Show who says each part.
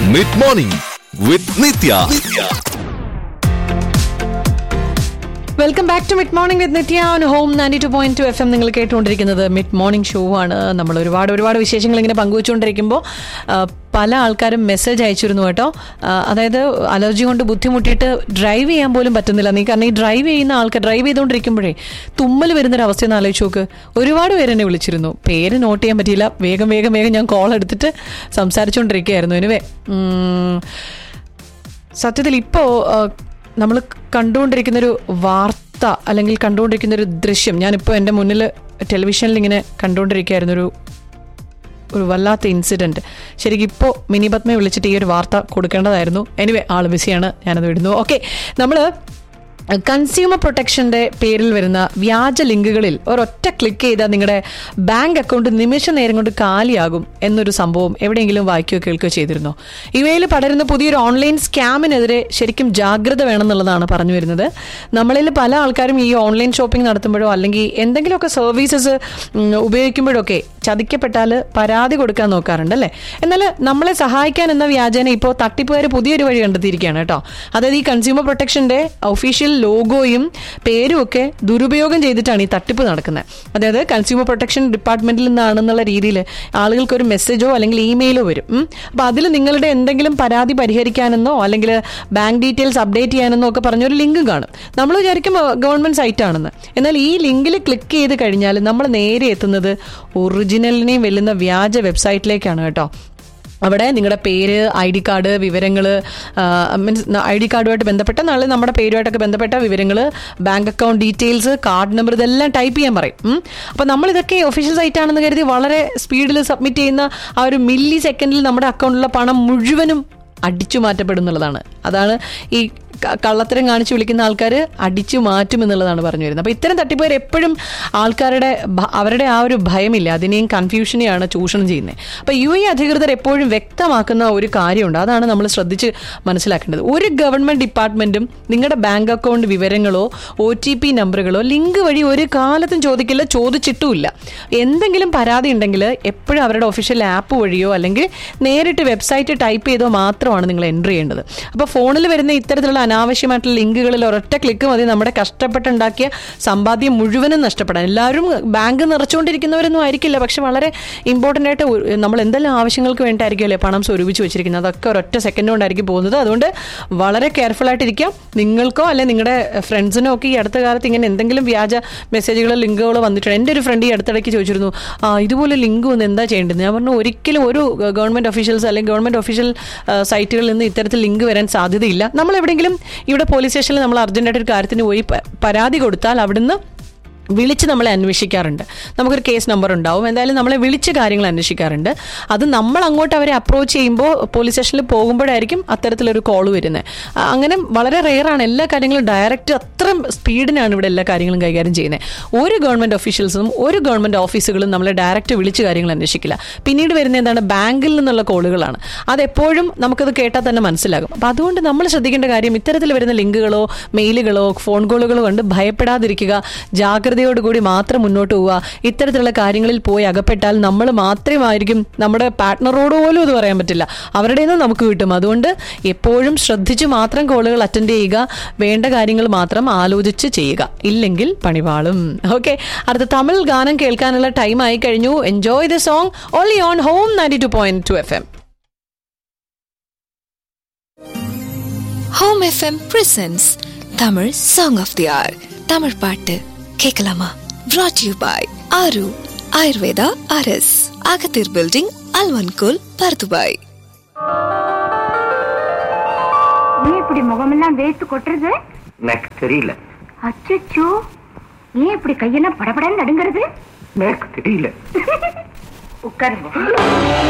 Speaker 1: Mid morning with Nithya
Speaker 2: welcome back to mid morning with Nithya on home ninety two point two F M നിങ്ങൾ കേട്ടുകൊണ്ടിരിക്കുന്നത് mid morning show ആണ് നമ്മൾ ഒരുപാട് ഒരുപാട് വിശേഷങ്ങൾ ഇങ്ങനെ പങ്കുവച്ചുകൊണ്ടിരിക്കുമ്പോൾ ആ, പല ആൾക്കാരും മെസ്സേജ് അയച്ചിരുന്നു കേട്ടോ ആ, അതായത് അലർജി കൊണ്ട് ബുദ്ധിമുട്ടിയിട്ട് ഡ്രൈവ് ചെയ്യാൻ പോലും പറ്റുന്നില്ല നീ കാരണം ഈ ഡ്രൈവ് ചെയ്യുന്ന ആൾക്ക് ഡ്രൈവ് ചെയ്തുകൊണ്ടിരിക്കുമ്പോഴേ തുമ്മൽ വരുന്നൊരു അവസ്ഥ ഒന്ന് ആലോചിച്ച് നോക്ക് ഒരുപാട് പേര് എന്നെ വിളിച്ചിരുന്നു പേര് നോട്ട് ചെയ്യാൻ പറ്റിയില്ല വേഗം വേഗം വേഗം ഞാൻ കോൾ എടുത്തിട്ട് സംസാരിച്ചുകൊണ്ടിരിക്കുകയായിരുന്നു എനിവേ സത്യത്തിൽ ഇപ്പോൾ നമ്മൾ കണ്ടുകൊണ്ടിരിക്കുന്നൊരു വാർത്ത അല്ലെങ്കിൽ കണ്ടുകൊണ്ടിരിക്കുന്ന ഒരു ദൃശ്യം ഞാനിപ്പോൾ എൻ്റെ മുന്നിൽ ടെലിവിഷനിൽ ഇങ്ങനെ കണ്ടുകൊണ്ടിരിക്കുകയായിരുന്നു ഒരു ഒരു വല്ലാത്ത ഇൻസിഡൻറ്റ് ശരിക്കും ഇപ്പോൾ മിനി പത്മയെ വിളിച്ചിട്ട് ഈ ഒരു വാർത്ത കൊടുക്കേണ്ടതായിരുന്നു എനിവേ ആൾ ബിസിയാണ് ഞാനത് വിടുന്നു ഓക്കെ നമ്മൾ കൺസ്യൂമർ പ്രൊട്ടക്ഷൻ്റെ പേരിൽ വരുന്ന വ്യാജ ലിങ്കുകളിൽ ഒരൊറ്റ ക്ലിക്ക് ചെയ്താൽ നിങ്ങളുടെ ബാങ്ക് അക്കൗണ്ട് നിമിഷ നേരം കൊണ്ട് കാലിയാകും എന്നൊരു സംഭവം എവിടെയെങ്കിലും വായിക്കുകയോ കേൾക്കുകയോ ചെയ്തിരുന്നോ ഇവയിൽ പടരുന്ന പുതിയൊരു ഓൺലൈൻ സ്കാമിനെതിരെ ശരിക്കും ജാഗ്രത വേണമെന്നുള്ളതാണ് പറഞ്ഞു വരുന്നത് നമ്മളിൽ പല ആൾക്കാരും ഈ ഓൺലൈൻ ഷോപ്പിംഗ് നടത്തുമ്പോഴോ അല്ലെങ്കിൽ എന്തെങ്കിലുമൊക്കെ സർവീസസ് ഉപയോഗിക്കുമ്പോഴൊക്കെ ചതിക്കപ്പെട്ടാൽ പരാതി കൊടുക്കാൻ നോക്കാറുണ്ട് അല്ലേ എന്നാൽ നമ്മളെ സഹായിക്കാൻ എന്ന വ്യാജേന ഇപ്പോൾ തട്ടിപ്പുകാർ പുതിയൊരു വഴി കണ്ടെത്തിയിരിക്കുകയാണ് കേട്ടോ അതായത് ഈ കൺസ്യൂമർ പ്രൊട്ടക്ഷന്റെ ഒഫീഷ്യൽ ലോഗോയും പേരും ഒക്കെ ദുരുപയോഗം ചെയ്തിട്ടാണ് ഈ തട്ടിപ്പ് നടക്കുന്നത് അതായത് കൺസ്യൂമർ പ്രൊട്ടക്ഷൻ ഡിപ്പാർട്ട്മെന്റിൽ നിന്നാണെന്നുള്ള രീതിയിൽ ആളുകൾക്ക് ഒരു മെസ്സേജോ അല്ലെങ്കിൽ ഇമെയിലോ വരും ഉം. അപ്പൊ അതിൽ നിങ്ങളുടെ എന്തെങ്കിലും പരാതി പരിഹരിക്കാനെന്നോ അല്ലെങ്കിൽ ബാങ്ക് ഡീറ്റെയിൽസ് അപ്ഡേറ്റ് ചെയ്യാനെന്നോ ഒക്കെ പറഞ്ഞൊരു ലിങ്ക് കാണും നമ്മൾ വിചാരിക്കും ഗവൺമെന്റ് സൈറ്റ് ആണെന്ന് എന്നാൽ ഈ ലിങ്കിൽ ക്ലിക്ക് ചെയ്ത് കഴിഞ്ഞാൽ നമ്മൾ നേരെ എത്തുന്നത് ഒറിജിനലിനെയും വെല്ലുന്ന വ്യാജ വെബ്സൈറ്റിലേക്കാണ് കേട്ടോ അവിടെ നിങ്ങളുടെ പേര് ഐ ഡി കാർഡ് വിവരങ്ങൾ മീൻസ് ഐ ഡി കാർഡുമായിട്ട് ബന്ധപ്പെട്ട നാളെ നമ്മുടെ പേരുമായിട്ടൊക്കെ ബന്ധപ്പെട്ട വിവരങ്ങൾ bank account details card number ഇതെല്ലാം ടൈപ്പ് ചെയ്യാൻ പറയും ഉം. അപ്പോൾ നമ്മൾ ഇതൊക്കെ ഒഫീഷ്യൽ സൈറ്റ് ആണെന്ന് കരുതി വളരെ സ്പീഡിൽ സബ്മിറ്റ് ചെയ്യുന്ന ആ ഒരു മില്ലി സെക്കൻഡിൽ നമ്മുടെ അക്കൗണ്ടിലുള്ള പണം മുഴുവനും അടിച്ചു മാറ്റപ്പെടും എന്നുള്ളതാണ് അതാണ് ഈ ക- കള്ളത്തരം കാണിച്ചു വിളിക്കുന്ന ആൾക്കാർ അടിച്ചു മാറ്റും എന്നുള്ളതാണ് പറഞ്ഞു വരുന്നത് അപ്പോൾ ഇത്തരം തട്ടിപ്പുകാർ എപ്പോഴും ആൾക്കാരുടെ ഭ- അവരുടെ ആ ഒരു ഭയമില്ല അതിനെയും കൺഫ്യൂഷനെയാണ് ചൂഷണം ചെയ്യുന്നത് അപ്പോൾ യു എ അധികൃതർ എപ്പോഴും വ്യക്തമാക്കുന്ന ഒരു കാര്യമുണ്ട് അതാണ് നമ്മൾ ശ്രദ്ധിച്ച് മനസ്സിലാക്കേണ്ടത് ഒരു ഗവൺമെന്റ് ഡിപ്പാർട്ട്മെന്റും നിങ്ങളുടെ ബാങ്ക് അക്കൗണ്ട് വിവരങ്ങളോ ഒ ടി പി നമ്പറുകളോ ലിങ്ക് വഴി ഒരു കാലത്തും ചോദിക്കില്ല ചോദിച്ചിട്ടുമില്ല എന്തെങ്കിലും പരാതി ഉണ്ടെങ്കിൽ എപ്പോഴും അവരുടെ ഒഫീഷ്യൽ ആപ്പ് വഴിയോ അല്ലെങ്കിൽ നേരിട്ട് വെബ്സൈറ്റ് ടൈപ്പ് ചെയ്തോ മാത്രമാണ് നിങ്ങൾ എൻട്രി ചെയ്യേണ്ടത് അപ്പോൾ ഫോണിൽ വരുന്ന ഇത്തരത്തിലുള്ള അനാവശ്യമായിട്ടുള്ള ലിങ്കുകളിൽ ഒരൊറ്റ ക്ലിക്ക് മതി നമ്മുടെ കഷ്ടപ്പെട്ടുണ്ടാക്കിയ സമ്പാദ്യം മുഴുവനും നഷ്ടപ്പെടാൻ എല്ലാവരും ബാങ്ക് നിറച്ചുകൊണ്ടിരിക്കുന്നവരൊന്നും ആയിരിക്കില്ല പക്ഷെ വളരെ ഇമ്പോർട്ടൻ്റ് ആയിട്ട് ഒരു- നമ്മൾ എന്തെല്ലാം ആവശ്യങ്ങൾക്ക് വേണ്ടിയിട്ടായിരിക്കുമല്ലേ പണം സ്വരൂപിച്ച് വെച്ചിരിക്കുന്നത് അതൊക്കെ ഒരൊറ്റ സെക്കൻഡ് കൊണ്ടായിരിക്കും പോകുന്നത് അതുകൊണ്ട് വളരെ കെയർഫുൾ ആയിട്ടിരിക്കാം നിങ്ങൾക്കോ അല്ലെ നിങ്ങളുടെ ഫ്രണ്ട്സിനോ ഒക്കെ ഈ അടുത്ത കാലത്ത് ഇങ്ങനെ എന്തെങ്കിലും വ്യാജ മെസ്സേജുകളോ ലിങ്കുകളോ വന്നിട്ടുണ്ട് എൻ്റെ ഒരു ഫ്രണ്ട് ഈ അടുത്തിടയ്ക്ക് ചോദിച്ചിരുന്നു ആ ഇതുപോലെ ലിങ്ക് വന്ന് എന്താ ചെയ്യേണ്ടത് ഞാൻ പറഞ്ഞു ഒരിക്കലും ഒരു ഗവൺമെന്റ് ഒഫീഷ്യൽസ് അല്ലെങ്കിൽ ഗവൺമെന്റ് ഒഫീഷ്യൽ സൈറ്റുകളിൽ നിന്ന് ഇത്തരത്തിൽ ലിങ്ക് വരാൻ സാധ്യതയില്ല നമ്മൾ എവിടെയെങ്കിലും ഇവിടെ പോലീസ് സ്റ്റേഷനിൽ നമ്മൾ അർജന്റായിട്ട് ഒരു കാര്യത്തിന് പോയി പ- പരാതി കൊടുത്താൽ അവിടുന്ന് വിളിച്ച് നമ്മളെ അന്വേഷിക്കാറുണ്ട് നമുക്കൊരു കേസ് നമ്പർ ഉണ്ടാവും എന്തായാലും നമ്മളെ വിളിച്ച് കാര്യങ്ങൾ അന്വേഷിക്കാറുണ്ട് അത് നമ്മൾ അങ്ങോട്ട് അവരെ അപ്രോച്ച് ചെയ്യുമ്പോൾ പോലീസ് സ്റ്റേഷനിൽ പോകുമ്പോഴായിരിക്കും അത്തരത്തിലൊരു കോൾ വരുന്നത് ആ, അങ്ങനെ വളരെ റെയറാണ് എല്ലാ കാര്യങ്ങളും ഡയറക്റ്റ് അത്ര സ്പീഡിനാണ് ഇവിടെ എല്ലാ കാര്യങ്ങളും കൈകാര്യം ചെയ്യുന്നത് ഒരു ഗവൺമെന്റ് ഒഫീഷ്യൽസും ഒരു ഗവൺമെന്റ് ഓഫീസുകളും നമ്മളെ ഡയറക്റ്റ് വിളിച്ച് കാര്യങ്ങൾ അന്വേഷിക്കില്ല പിന്നീട് വരുന്ന എന്താണ് ബാങ്കിൽ നിന്നുള്ള കോളുകളാണ് അതെപ്പോഴും നമുക്കത് കേട്ടാൽ തന്നെ മനസ്സിലാകും അപ്പം അതുകൊണ്ട് നമ്മൾ ശ്രദ്ധിക്കേണ്ട കാര്യം ഇത്തരത്തിൽ വരുന്ന ലിങ്കുകളോ മെയിലുകളോ ഫോൺ കോളുകളോ കണ്ട് ഭയപ്പെടാതിരിക്കുക ജാഗ്രതയോടുകൂടി മാത്രം മുന്നോട്ട് പോവുക ഇത്തരത്തിലുള്ള കാര്യങ്ങളിൽ പോയി അകപ്പെട്ടാൽ നമ്മൾ മാത്രമായിരിക്കും നമ്മുടെ പാർട്ട്ണറോട് പോലും ഇത് പറയാൻ പറ്റില്ല അവരുടെ നിന്ന് നമുക്ക് കിട്ടും അതുകൊണ്ട് എപ്പോഴും ശ്രദ്ധിച്ച് മാത്രം കോളുകൾ അറ്റൻഡ് ചെയ്യുക വേണ്ട കാര്യങ്ങൾ മാത്രം ആലോചിച്ച് ചെയ്യുക ഇല്ലെങ്കിൽ പണിപാളും ഓക്കെ അടുത്ത തമിഴ് ഗാനം കേൾക്കാനുള്ള ടൈം ആയി കഴിഞ്ഞു enjoy the song only on home ninety two point two F M
Speaker 3: home F M presents Tamil song of the hour Tamil பாட்டு கேட்கலாமா brought you by Aaru Ayurveda ஆர்எஸ் அகத்தீர் பில்டிங் அல்வன்கோல் பர்துபாய்
Speaker 4: ஏன் இப்படி முகமெல்லாம் வேர்த்து கொட்டுறது
Speaker 5: எனக்கு தெரியல
Speaker 4: அச்சச்சோ ஏன் இப்படி கையெல்லாம் படபடன்னு நடுங்கிறது
Speaker 5: எனக்கு தெரியல
Speaker 4: உட்காருங்க